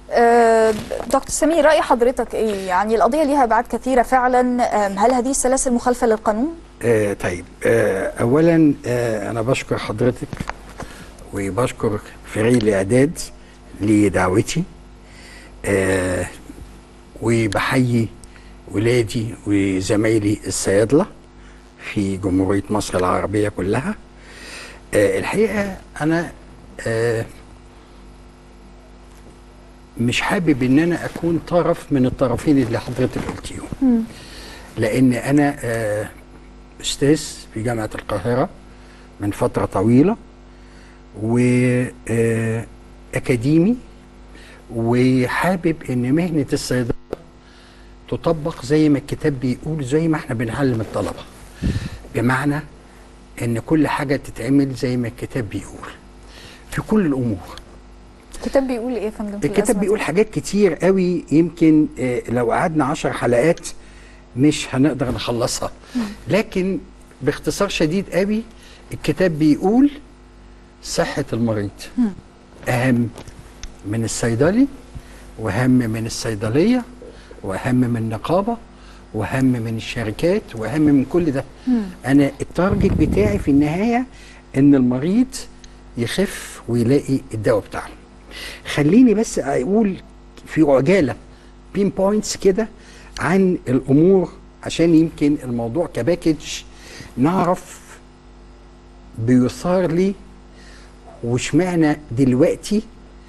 آه، دكتور سمير رأي حضرتك ايه؟ يعني القضية ليها ابعاد كثيرة فعلا آم، هل هذه السلاسل مخالفة للقانون؟ آه طيب آه اولا آه انا بشكر حضرتك وبشكر فريق الاعداد لدعوتي آه وبحيي ولادي وزمايلي الصيادله في جمهوريه مصر العربيه كلها آه الحقيقه انا آه مش حابب ان انا اكون طرف من الطرفين اللي حضرتك قلتيهم لان انا آه استاذ في جامعه القاهره من فتره طويله واكاديمي وحابب ان مهنه الصيدله تطبق زي ما الكتاب بيقول زي ما احنا بنعلم الطلبه بمعنى ان كل حاجه تتعمل زي ما الكتاب بيقول في كل الامور الكتاب بيقول ايه يا فندم؟ في الكتاب الأزمة بيقول دي؟ حاجات كتير قوي يمكن آه، لو قعدنا عشر حلقات مش هنقدر نخلصها لكن باختصار شديد قوي الكتاب بيقول صحة المريض أهم من الصيدلي وأهم من الصيدلية وأهم من النقابة وأهم من الشركات وأهم من كل ده أنا التارجت بتاعي في النهاية إن المريض يخف ويلاقي الدواء بتاعه خليني بس اقول في عجاله بين بوينتس كده عن الامور عشان يمكن الموضوع كباكج نعرف بيثار لي واشمعنى دلوقتي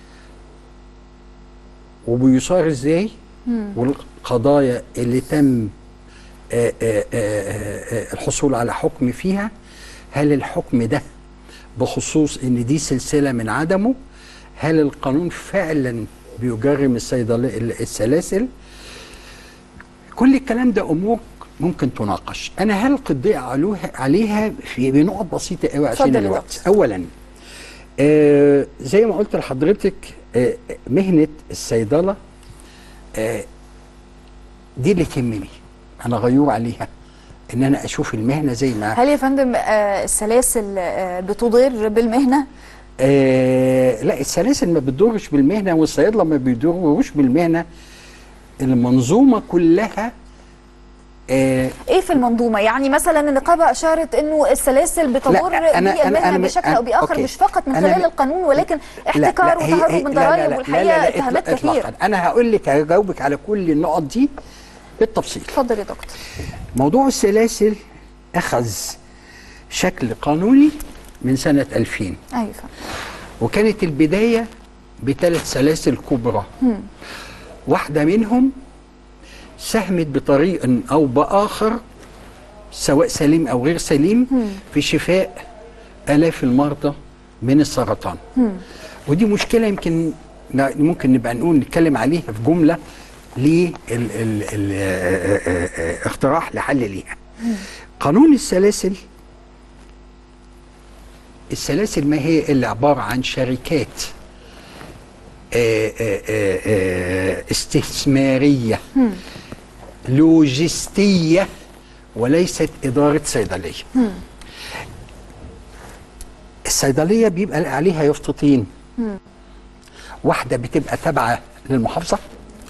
وبيثار ازاي والقضايا اللي تم آه، آه، آه، آه، الحصول على حكم فيها هل الحكم ده بخصوص ان دي سلسله من عدمه هل القانون فعلا بيجرم الصيدليه السلاسل كل الكلام ده امور ممكن تناقش انا هلقي الضوء علوها- عليها في بنقط بسيطه قوي عشان اتفضل يا الوقت دكتور. اولا آه زي ما قلت لحضرتك آه مهنه الصيدله آه دي اللي تهمني انا غيور عليها ان انا اشوف المهنه زي ما هل يا فندم آه، السلاسل آه، بتضر بالمهنة؟ آه لا السلاسل ما بتضرش بالمهنه والصيادله ما بيضروش بالمهنه المنظومه كلها آه ايه في المنظومة؟ يعني مثلا النقابة اشارت انه السلاسل بتضر لا، أنا- أنا- بالمهنة أنا- بشكل او أنا- باخر أوكي. مش فقط من أنا خلال ب- القانون ولكن لا، احتكار لا، هي- وتهرب هي- من لا، لا، ضرائب لا، لا، والحقيقة لا، لا، اتهامات إطلاق- كثير إطلاقاً. انا هقول لك هجاوبك على كل النقط دي بالتفصيل اتفضل يا دكتور موضوع السلاسل اخذ شكل قانوني من سنه 2000 ايوه فندم. وكانت البداية بثلاث سلاسل كبرى واحدة منهم ساهمت بطريق أو بآخر سواء سليم أو غير سليم في شفاء آلاف المرضى من السرطان ودي مشكلة يمكن ن- ممكن نبقى نقول نتكلم عليها في جملة لاقتراح لحل ليها قانون السلاسل السلاسل ما هي الا عباره عن شركات آه، آه، آه، آه، استثماريه لوجستيه وليست اداره صيدليه الصيدليه بيبقى عليها يافطتين واحده بتبقى تابعه للمحافظه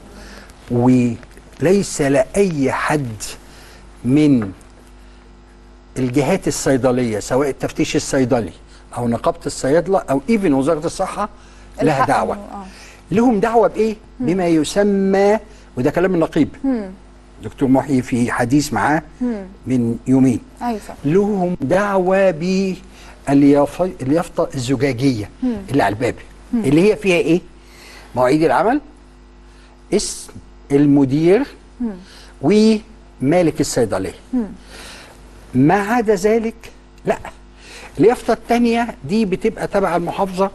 وليس لاي حد من الجهات الصيدليه سواء التفتيش الصيدلي او نقابه الصيادله او ايفن وزاره الصحه لها الحق دعوه إنه- آه. لهم دعوه بايه بما يسمى وده كلام النقيب دكتور محيي في حديث معاه من يومين ايوه فندم. لهم دعوه باليافطه الزجاجيه اللي على الباب اللي هي فيها ايه مواعيد العمل اسم المدير ومالك الصيدليه ما عدا ذلك لا اليافطه الثانيه دي بتبقى تبع المحافظه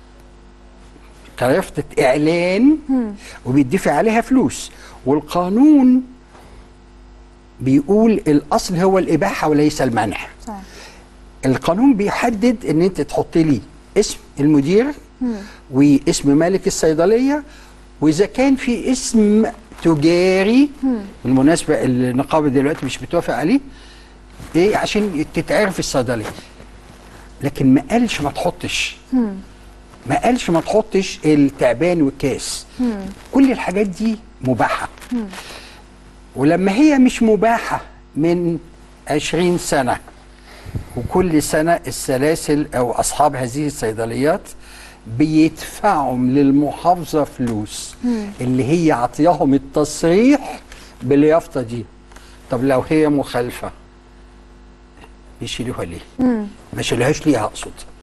كيافطه اعلان وبيدفع عليها فلوس والقانون بيقول الاصل هو الاباحه وليس المنع صح. القانون بيحدد ان انت تحط لي اسم المدير واسم مالك الصيدليه واذا كان في اسم تجاري بالمناسبه النقابه دلوقتي مش بتوافق عليه ايه عشان تتعرف الصيدليه لكن ما قالش ما تحطش ما قالش ما تحطش التعبان والكاس كل الحاجات دي مباحه ولما هي مش مباحه من عشرين سنه وكل سنه السلاسل او اصحاب هذه الصيدليات بيدفعوا للمحافظه فلوس اللي هي عطياهم التصريح باليافطه دي طب لو هي مخالفه يشيلوها ليه؟ ما شيلوهاش ليه اقصد